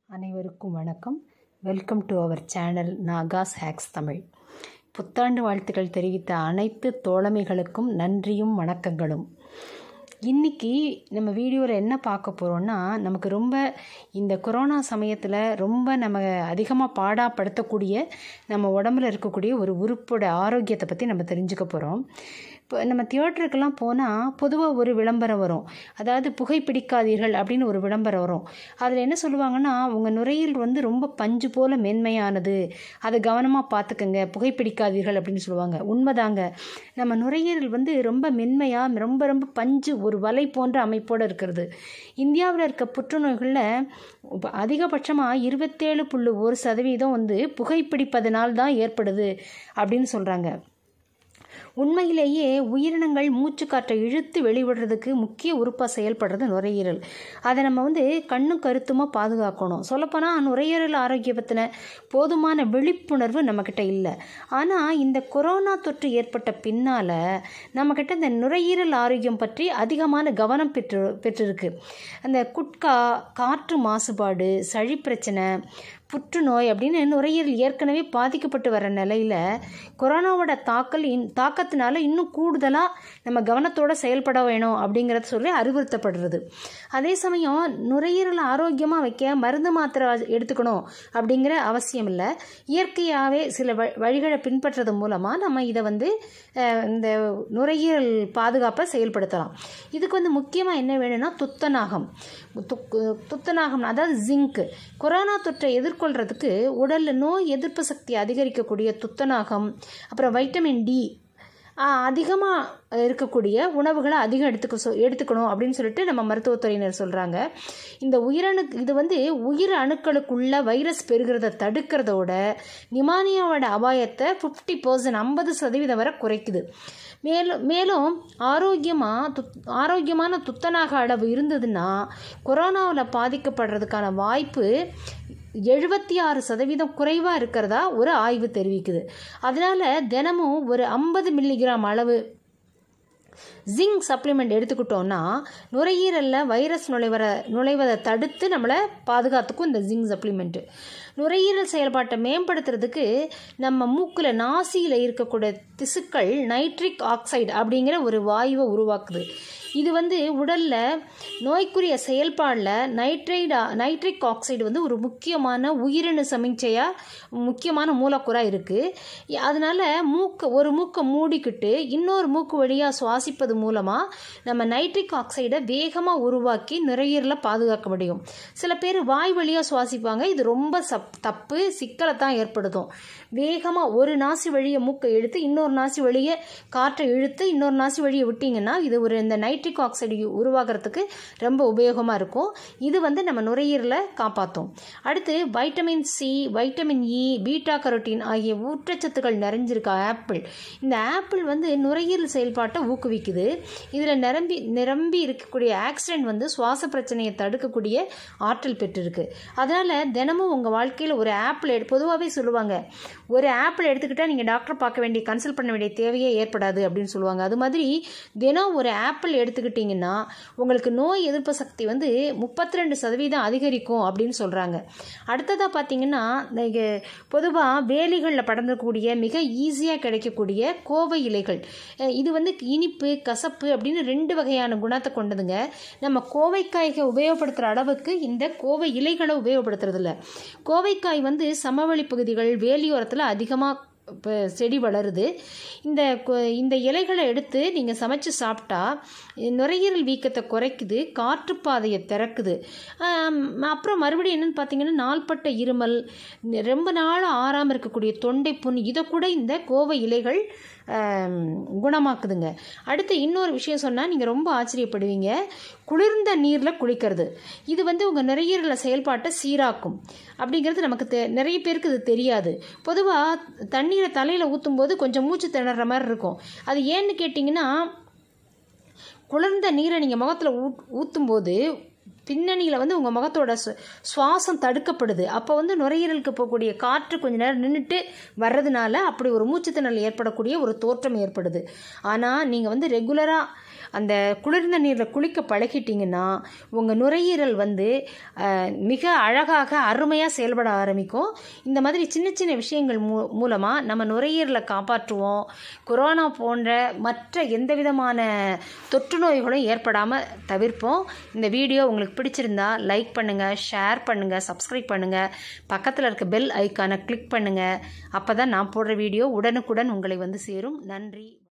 அனைவருக்கும் வணக்கம் welcome to our channel Nagas hacks Tamil புத்தாண்டு வாழ்த்துக்கள் தெரிவித்த அனைத்து தோழமைகளுக்கும் நன்றியும் வணக்கங்களும் இன்றைக்கி நம்ம வீடியோவில் என்ன பார்க்க போகிறோன்னா நமக்கு ரொம்ப இந்த கொரோனா சமயத்தில் ரொம்ப நம்ம அதிகமாக பாடாப்படுத்தக்கூடிய நம்ம உடம்புல இருக்கக்கூடிய ஒரு உறுப்போட ஆரோக்கியத்தை பற்றி நம்ம தெரிஞ்சுக்க போகிறோம் இப்போ நம்ம தியேட்டருக்கெல்லாம் போனால் பொதுவாக ஒரு விளம்பரம் வரும் அதாவது புகைப்பிடிக்காதீர்கள் அப்படின்னு ஒரு விளம்பரம் வரும் அதில் என்ன சொல்லுவாங்கன்னா உங்கள் நுரையீரல் வந்து ரொம்ப பஞ்சு போல் மென்மையானது அதை கவனமாக பார்த்துக்கங்க புகைப்பிடிக்காதீர்கள் அப்படின்னு சொல்லுவாங்க உண்மைதாங்க நம்ம நுரையீரல் வந்து ரொம்ப மென்மையாக ரொம்ப ரொம்ப பஞ்சு ஒரு வலை போன்ற அமைப்போடு இருக்கிறது இந்தியாவில் இருக்க புற்றுநோய்களில் அதிகபட்சமாக இருபத்தேழு புள்ளி ஒரு சதவீதம் வந்து புகைப்பிடிப்பதனால் தான் ஏற்படுது அப்படின்னு சொல்கிறாங்க உண்மையிலேயே உயிரினங்கள் மூச்சுக்காற்றை இழுத்து வெளிவிடுறதுக்கு முக்கிய உறுப்பாக செயல்படுறது நுரையீரல் அதை நம்ம வந்து கண்ணும் கருத்துமாக பாதுகாக்கணும் சொல்லப்போனால் நுரையீரல் ஆரோக்கியம் பற்றின போதுமான விழிப்புணர்வு நம்மக்கிட்ட இல்லை ஆனால் இந்த கொரோனா தொற்று ஏற்பட்ட பின்னால் நம்மக்கிட்ட இந்த நுரையீரல் ஆரோக்கியம் பற்றி அதிகமான கவனம் பெற்று பெற்றிருக்கு அந்த குட்கா காற்று மாசுபாடு சளி பிரச்சனை புற்றுநோய் அப்படின்னு நுரையீரல் ஏற்கனவே பாதிக்கப்பட்டு வர நிலையில் கொரோனாவோட தாக்கல் இன் தாக்கத்தினால இன்னும் கூடுதலாக நம்ம கவனத்தோடு செயல்பட வேணும் அப்படிங்கிறத சொல்லி அறிவுறுத்தப்படுறது அதே சமயம் நுரையீரல் ஆரோக்கியமாக வைக்க மருந்து மாத்திரை எடுத்துக்கணும் அப்படிங்கிற அவசியம் இல்லை இயற்கையாகவே சில வ வழிகளை பின்பற்றுறது மூலமாக நம்ம இதை வந்து இந்த நுரையீரல் பாதுகாப்பை செயல்படுத்தலாம் இதுக்கு வந்து முக்கியமாக என்ன வேணும்னா துத்தநாகம் துத்தநாகம் அதாவது ஜிங்க் கொரோனா தொற்றை எதிர்கொள்கிறதுக்கு உடலில் நோய் எதிர்ப்பு சக்தி அதிகரிக்கக்கூடிய துத்தநாகம் அப்புறம் வைட்டமின் டி அதிகமாக இருக்கக்கூடிய உணவுகளை அதிகம் எடுத்துக்க சொ எடுத்துக்கணும் அப்படின்னு சொல்லிட்டு நம்ம மருத்துவத்துறையினர் சொல்கிறாங்க இந்த உயிரணு இது வந்து உயிர் அணுக்களுக்குள்ள வைரஸ் பெருகிறத தடுக்கிறதோட நிமானியாவோட அபாயத்தை ஃபிஃப்டி பர்சன்ட் ஐம்பது சதவீதம் வரை குறைக்குது மேலும் மேலும் ஆரோக்கியமாக துத் ஆரோக்கியமான துத்தநாக அளவு இருந்ததுன்னா கொரோனாவில் பாதிக்கப்படுறதுக்கான வாய்ப்பு எழுபத்தி ஆறு சதவீதம் குறைவாக இருக்கிறதா ஒரு ஆய்வு தெரிவிக்குது அதனால் தினமும் ஒரு ஐம்பது மில்லிகிராம் அளவு ஜிங்க் சப்ளிமெண்ட் எடுத்துக்கிட்டோன்னா நுரையீரலில் வைரஸ் நுழைவர நுழைவதை தடுத்து நம்மளை பாதுகாத்துக்கும் இந்த ஜிங்க் சப்ளிமெண்ட்டு நுரையீரல் செயல்பாட்டை மேம்படுத்துறதுக்கு நம்ம மூக்கில் நாசியில் இருக்கக்கூடிய திசுக்கள் நைட்ரிக் ஆக்சைடு அப்படிங்கிற ஒரு வாயுவை உருவாக்குது இது வந்து உடலில் நோய்க்குரிய செயல்பாடில் நைட்ரைடா நைட்ரிக் ஆக்சைடு வந்து ஒரு முக்கியமான உயிரணு சமிச்சையாக முக்கியமான மூலக்கூறாக இருக்குது அதனால் மூக்கை ஒரு மூக்கை மூடிக்கிட்டு இன்னொரு மூக்கு வழியாக சுவாசிப்பது மூலமாக நம்ம நைட்ரிக் ஆக்சைடை வேகமாக உருவாக்கி நுரையீரலை பாதுகாக்க முடியும் சில பேர் வாய் வழியாக சுவாசிப்பாங்க இது ரொம்ப சப் தப்பு சிக்கலை தான் ஏற்படுத்தும் வேகமாக ஒரு நாசி வழியை மூக்கை இழுத்து இன்னொரு நாசி வழியை காற்றை இழுத்து இன்னொரு நாசி வழியை விட்டிங்கன்னா இது ஒரு இந்த நைட்ரிக் ஆக்சைடு உருவாகிறதுக்கு ரொம்ப உபயோகமாக இருக்கும் இது வந்து நம்ம நுரையீரலை காப்பாற்றும் அடுத்து vitamin C vitamin E beta carotene ஆகிய ஊட்டச்சத்துக்கள் நிறைஞ்சிருக்க ஆப்பிள் இந்த ஆப்பிள் வந்து நுரையீரல் செயல்பாட்டை ஊக்குவிக்குது இதில் நிரம்பி நிரம்பி இருக்கக்கூடிய ஆக்சிடென்ட் வந்து சுவாச பிரச்சனையை தடுக்கக்கூடிய ஆற்றல் பெற்றிருக்கு அதனால் தினமும் உங்கள் வாழ்க்கையில் ஒரு ஆப்பிள் எடு பொதுவாகவே சொல்லுவாங்க ஒரு ஆப்பிள் எடுத்துக்கிட்டால் நீங்கள் டாக்டர் பார்க்க வேண்டிய கன்சல்ட் பண்ண வேண்டிய தேவையே ஏற்படாது அப்படின்னு சொல்லுவாங்க அது மாதிரி தினம் ஒரு ஆப்பிள் எடுத்துக்கிட்டிங்கன்னா உங்களுக்கு நோய் எதிர்ப்பு சக்தி வந்து முப்பத்தி ரெண்டு சதவீதம் அதிகரிக்கும் அப்படின்னு சொல்கிறாங்க அடுத்ததாக பார்த்தீங்கன்னா பொதுவாக வேலிகளில் படர்ந்தக்கூடிய மிக ஈஸியாக கிடைக்கக்கூடிய கோவை இலைகள் இது வந்து இனிப்பு கசப்பு அப்படின்னு ரெண்டு வகையான குணத்தை கொண்டதுங்க நம்ம கோவைக்காய்கள் உபயோகப்படுத்துகிற அளவுக்கு இந்த கோவை இலைகளை உபயோகப்படுத்துறதில்ல கோவைக்காய் வந்து சமவெளி பகுதிகள் வேலியோரத்தில் அதிகமாக இப்போ செடி வளருது இந்த இந்த இலைகளை எடுத்து நீங்கள் சமைச்சு சாப்பிட்டா நுரையீரல் வீக்கத்தை குறைக்குது காற்றுப்பாதையை திறக்குது அப்புறம் மறுபடியும் என்னென்னு பார்த்தீங்கன்னா நாள்பட்ட இருமல் ரொம்ப நாள் ஆறாமல் இருக்கக்கூடிய தொண்டை புண் இதை கூட இந்த கோவை இலைகள் குணமாக்குதுங்க அடுத்து இன்னொரு விஷயம் சொன்னால் நீங்கள் ரொம்ப ஆச்சரியப்படுவீங்க குளிர்ந்த நீரில் குளிக்கிறது இது வந்து உங்கள் நுரையீரல செயல்பாட்டை சீராக்கும் அப்படிங்கிறது நமக்கு தெ நிறைய பேருக்கு இது தெரியாது பொதுவாக தண்ணீரை தலையில் ஊற்றும் போது கொஞ்சம் மூச்சு திணற மாதிரி இருக்கும் அது ஏன்னு கேட்டிங்கன்னா குளிர்ந்த நீரை நீங்கள் முகத்தில் ஊ ஊற்றும்போது பின்னணியில் வந்து உங்கள் முகத்தோட சுவாசம் தடுக்கப்படுது அப்போ வந்து நுரையீரலுக்கு போகக்கூடிய காற்று கொஞ்ச நேரம் நின்றுட்டு வர்றதுனால அப்படி ஒரு மூச்சுத்திணறல் ஏற்படக்கூடிய ஒரு தோற்றம் ஏற்படுது ஆனால் நீங்கள் வந்து ரெகுலராக அந்த குளிர்ந்த நீரில் குளிக்க பழகிட்டிங்கன்னா உங்கள் நுரையீரல் வந்து அஹ், மிக அழகாக அருமையாக செயல்பட ஆரம்பிக்கும் இந்த மாதிரி சின்ன சின்ன விஷயங்கள் மூ மூலமாக நம்ம நுரையீரலை காப்பாற்றுவோம் கொரோனா போன்ற மற்ற எந்த விதமான தொற்று நோய்களும் ஏற்படாமல் தவிர்ப்போம் இந்த வீடியோ உங்களுக்கு பிடிச்சிருந்தா லைக் பண்ணுங்கள் ஷேர் பண்ணுங்கள் சப்ஸ்கிரைப் பண்ணுங்கள் பக்கத்தில் இருக்க பெல் ஐக்கானை கிளிக் பண்ணுங்கள் அப்போ தான் நான் போடுற வீடியோ உடனுக்குடன் உங்களை வந்து சேரும் நன்றி